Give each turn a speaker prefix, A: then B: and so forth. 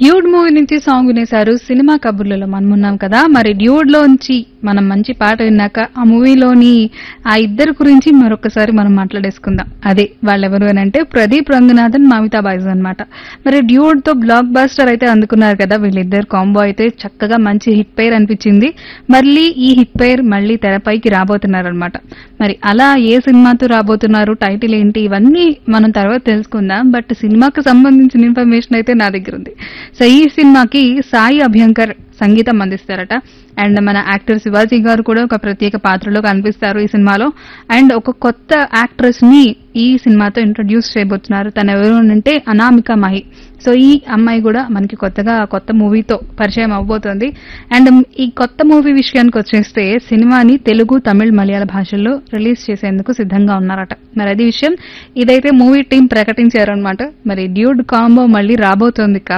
A: dude movie నుంచి song వినేశారు సినిమా కబుర్లలో మనం ఉన్నాం కదా మరి డ్యూడ్ లోంచి మనం మంచి పాట విన్నాక ఆ మూవీలోని ఆ ఇద్దరు గురించి మరొకసారి మనం మాట్లాడేసుకుందాం అదే వాళ్ళెవరు అని అంటే ప్రదీప్ రంగనాథన్ మమితా బాయ్స్ అన్నమాట మరి డ్యూడ్ తో బ్లాక్ బాస్టర్ అయితే అందుకున్నారు కదా వీళ్ళిద్దరు కాంబో అయితే చక్కగా మంచి హిట్ పేర్ అనిపించింది మళ్ళీ ఈ హిట్ పేర్ మళ్ళీ తెరపైకి రాబోతున్నారు అనమాట మరి అలా ఏ సినిమాతో రాబోతున్నారు టైటిల్ ఏంటి ఇవన్నీ మనం తర్వాత తెలుసుకుందాం బట్ సినిమాకు సంబంధించిన ఇన్ఫర్మేషన్ అయితే నా దగ్గర ఉంది సో ఈ సినిమాకి సాయి అభ్యంకర్ సంగీతం అందిస్తారట అండ్ మన యాక్టర్ శివాజీ గారు కూడా ఒక ప్రత్యేక పాత్రలో కనిపిస్తారు ఈ సినిమాలో అండ్ ఒక కొత్త యాక్ట్రెస్ ని ఈ సినిమాతో ఇంట్రడ్యూస్ చేయబోతున్నారు తను ఎవరు అంటే అనామిక మహి సో ఈ అమ్మాయి కూడా మనకి కొత్తగా కొత్త మూవీతో పరిచయం అవబోతోంది అండ్ ఈ కొత్త మూవీ విషయానికి వచ్చేస్తే సినిమాని తెలుగు తమిళ్ మలయాళ భాషల్లో రిలీజ్ చేసేందుకు సిద్ధంగా ఉన్నారట మరి అది విషయం ఇదైతే మూవీ టీం ప్రకటించారనమాట మరి డ్యూడ్ కాంబో మళ్ళీ రాబోతోంది